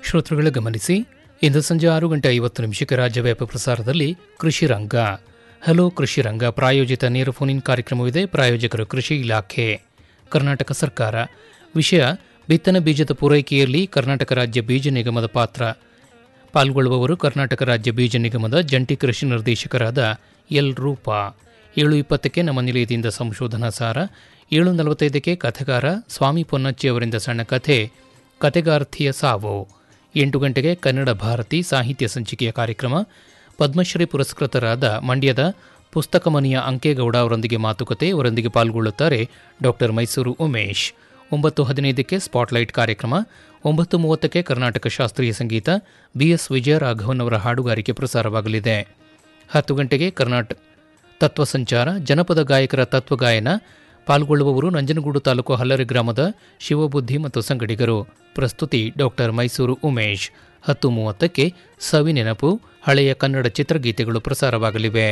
ಶ್ರೋತೃಗಳ ಗಮನಿಸಿ ಇಂದು ಸಂಜೆ ಆರು ಗಂಟೆ ಐವತ್ತು ನಿಮಿಷಕ್ಕೆ ರಾಜ್ಯವ್ಯಾಪಿ ಪ್ರಸಾರದಲ್ಲಿ ಕೃಷಿ ರಂಗ ಹಲೋ ಕೃಷಿ ರಂಗ ಪ್ರಾಯೋಜಿತ ನೇರ ಫೋನ್ ಕಾರ್ಯಕ್ರಮವಿದೆ ಪ್ರಾಯೋಜಕರು ಕೃಷಿ ಇಲಾಖೆ ಕರ್ನಾಟಕ ಸರ್ಕಾರ ವಿಷಯ ಬಿತ್ತನೆ ಬೀಜದ ಪೂರೈಕೆಯಲ್ಲಿ ಕರ್ನಾಟಕ ರಾಜ್ಯ ಬೀಜ ನಿಗಮದ ಪಾತ್ರ ಪಾಲ್ಗೊಳ್ಳುವವರು ಕರ್ನಾಟಕ ರಾಜ್ಯ ಬೀಜ ನಿಗಮದ ಜಂಟಿ ಕೃಷಿ ನಿರ್ದೇಶಕರಾದ ಎಲ್ ರೂಪಾ ಏಳು ಇಪ್ಪತ್ತಕ್ಕೆ ನಮ್ಮ ನಿಲಯದಿಂದ ಸಂಶೋಧನಾ ಸಾರ ಏಳು ನಲವತ್ತೈದಕ್ಕೆ ಕಥೆಗಾರ ಸ್ವಾಮಿ ಪೊನ್ನಚ್ಚಿ ಅವರಿಂದ ಸಣ್ಣ ಕಥೆ ಕಥೆಗಾರ್ತಿಯ ಸಾವು ಎಂಟು ಗಂಟೆಗೆ ಕನ್ನಡ ಭಾರತಿ ಸಾಹಿತ್ಯ ಸಂಚಿಕೆಯ ಕಾರ್ಯಕ್ರಮ ಪದ್ಮಶ್ರೀ ಪುರಸ್ಕೃತರಾದ ಮಂಡ್ಯದ ಪುಸ್ತಕ ಮನೆಯ ಅಂಕೇಗೌಡ ಅವರೊಂದಿಗೆ ಮಾತುಕತೆ ಅವರೊಂದಿಗೆ ಪಾಲ್ಗೊಳ್ಳುತ್ತಾರೆ ಡಾಕ್ಟರ್ ಮೈಸೂರು ಉಮೇಶ್ ಒಂಬತ್ತು ಹದಿನೈದಕ್ಕೆ ಸ್ಪಾಟ್ಲೈಟ್ ಕಾರ್ಯಕ್ರಮ ಒಂಬತ್ತು ಮೂವತ್ತಕ್ಕೆ ಕರ್ನಾಟಕ ಶಾಸ್ತ್ರೀಯ ಸಂಗೀತ ಬಿಎಸ್ ವಿಜಯರಾಘವನ್ ಅವರ ಹಾಡುಗಾರಿಕೆ ಪ್ರಸಾರವಾಗಲಿದೆ ಹತ್ತು ಗಂಟೆಗೆ ಕರ್ನಾಟಕ ತತ್ವ ಸಂಚಾರ ಜನಪದ ಗಾಯಕರ ತತ್ವಗಾಯನ ಪಾಲ್ಗೊಳ್ಳುವವರು ನಂಜನಗೂಡು ತಾಲೂಕು ಹಲ್ಲರಿ ಗ್ರಾಮದ ಶಿವಬುದ್ಧಿ ಮತ್ತು ಸಂಗಡಿಗರು ಪ್ರಸ್ತುತಿ ಡಾಕ್ಟರ್ ಮೈಸೂರು ಉಮೇಶ್ ಹತ್ತು ಮೂವತ್ತಕ್ಕೆ ಸವಿ ನೆನಪು ಹಳೆಯ ಕನ್ನಡ ಚಿತ್ರಗೀತೆಗಳು ಪ್ರಸಾರವಾಗಲಿವೆ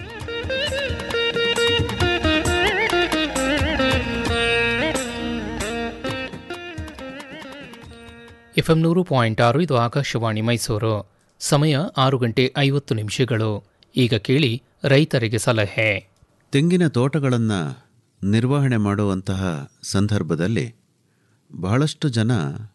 ಎಫ್ಎಂ ನೂರು ಪಾಯಿಂಟ್ ಆರು ಇದು ಆಕಾಶವಾಣಿ ಮೈಸೂರು ಸಮಯ ಆರು ಗಂಟೆ ಐವತ್ತು ನಿಮಿಷಗಳು ಈಗ ಕೇಳಿ ರೈತರಿಗೆ ಸಲಹೆ ತೆಂಗಿನ ತೋಟಗಳನ್ನು ನಿರ್ವಹಣೆ ಮಾಡುವಂತಹ ಸಂದರ್ಭದಲ್ಲಿ ಬಹಳಷ್ಟು ಜನ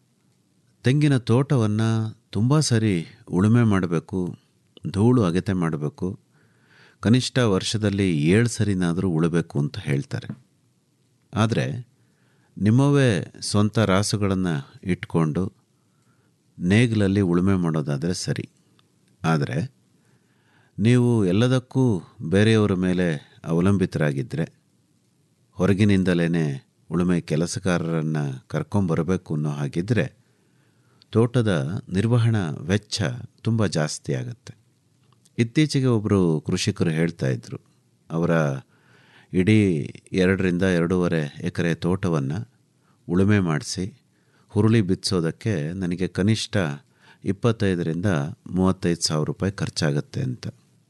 ತೆಂಗಿನ ತೋಟವನ್ನು ತುಂಬ ಸರಿ ಉಳುಮೆ ಮಾಡಬೇಕು ಧೂಳು ಅಗೆತೆ ಮಾಡಬೇಕು ಕನಿಷ್ಠ ವರ್ಷದಲ್ಲಿ ಏಳು ಸರಿನಾದರೂ ಉಳಬೇಕು ಅಂತ ಹೇಳ್ತಾರೆ ಆದರೆ ನಿಮ್ಮವೇ ಸ್ವಂತ ರಾಸುಗಳನ್ನು ಇಟ್ಕೊಂಡು ನೇಗಿಲಲ್ಲಿ ಉಳುಮೆ ಮಾಡೋದಾದರೆ ಸರಿ ಆದರೆ ನೀವು ಎಲ್ಲದಕ್ಕೂ ಬೇರೆಯವರ ಮೇಲೆ ಅವಲಂಬಿತರಾಗಿದ್ದರೆ ಹೊರಗಿನಿಂದಲೇ ಉಳುಮೆ ಕೆಲಸಗಾರರನ್ನು ಕರ್ಕೊಂಬರಬೇಕು ಅನ್ನೋ ಹಾಗಿದ್ದರೆ ತೋಟದ ನಿರ್ವಹಣಾ ವೆಚ್ಚ ತುಂಬ ಜಾಸ್ತಿ ಆಗುತ್ತೆ ಇತ್ತೀಚೆಗೆ ಒಬ್ಬರು ಕೃಷಿಕರು ಹೇಳ್ತಾ ಇದ್ದರು ಅವರ ಇಡೀ ಎರಡರಿಂದ ಎರಡೂವರೆ ಎಕರೆ ತೋಟವನ್ನು ಉಳುಮೆ ಮಾಡಿಸಿ ಹುರುಳಿ ಬಿತ್ತಿಸೋದಕ್ಕೆ ನನಗೆ ಕನಿಷ್ಠ ಇಪ್ಪತ್ತೈದರಿಂದ ಮೂವತ್ತೈದು ಸಾವಿರ ರೂಪಾಯಿ ಖರ್ಚಾಗತ್ತೆ ಅಂತ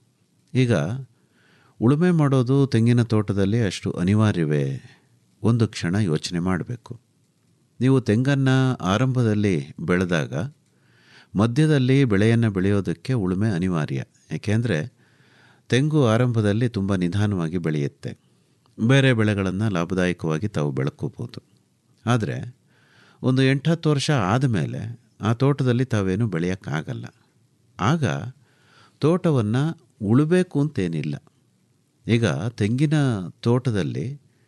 ಈಗ ಉಳುಮೆ ಮಾಡೋದು ತೆಂಗಿನ ತೋಟದಲ್ಲಿ ಅಷ್ಟು ಅನಿವಾರ್ಯವೇ ಒಂದು ಕ್ಷಣ ಯೋಚನೆ ಮಾಡಬೇಕು ನೀವು ತೆಂಗನ್ನು ಆರಂಭದಲ್ಲಿ ಬೆಳೆದಾಗ ಮಧ್ಯದಲ್ಲಿ ಬೆಳೆಯನ್ನು ಬೆಳೆಯೋದಕ್ಕೆ ಉಳುಮೆ ಅನಿವಾರ್ಯ ಏಕೆಂದರೆ ತೆಂಗು ಆರಂಭದಲ್ಲಿ ತುಂಬ ನಿಧಾನವಾಗಿ ಬೆಳೆಯುತ್ತೆ ಬೇರೆ ಬೆಳೆಗಳನ್ನು ಲಾಭದಾಯಕವಾಗಿ ತಾವು ಬೆಳ್ಕೋಬೋದು ಆದರೆ ಒಂದು ಎಂಟತ್ತು ವರ್ಷ ಆದಮೇಲೆ ಆ ತೋಟದಲ್ಲಿ ತಾವೇನು ಬೆಳೆಯೋಕ್ಕಾಗಲ್ಲ ಆಗ ತೋಟವನ್ನು ಉಳಬೇಕು ಅಂತೇನಿಲ್ಲ ಈಗ ತೆಂಗಿನ ತೋಟದಲ್ಲಿ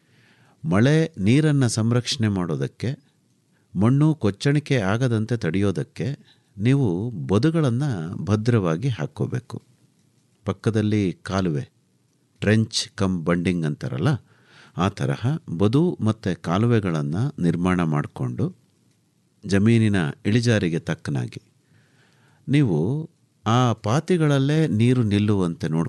ಮಳೆ ನೀರನ್ನು ಸಂರಕ್ಷಣೆ ಮಾಡೋದಕ್ಕೆ ಮಣ್ಣು ಕೊಚ್ಚಣಿಕೆ ಆಗದಂತೆ ತಡೆಯೋದಕ್ಕೆ ನೀವು ಬದುಗಳನ್ನು ಭದ್ರವಾಗಿ ಹಾಕ್ಕೋಬೇಕು ಪಕ್ಕದಲ್ಲಿ ಕಾಲುವೆ ಟ್ರೆಂಚ್ ಕಮ್ ಬಂಡಿಂಗ್ ಅಂತಾರಲ್ಲ ಆ ತರಹ ಬದು ಮತ್ತು ಕಾಲುವೆಗಳನ್ನು ನಿರ್ಮಾಣ ಮಾಡಿಕೊಂಡು ಜಮೀನಿನ ಇಳಿಜಾರಿಗೆ ತಕ್ಕನಾಗಿ ನೀವು ಆ ಪಾತಿಗಳಲ್ಲೇ ನೀರು ನಿಲ್ಲುವಂತೆ ನೋಡ್ಕೊ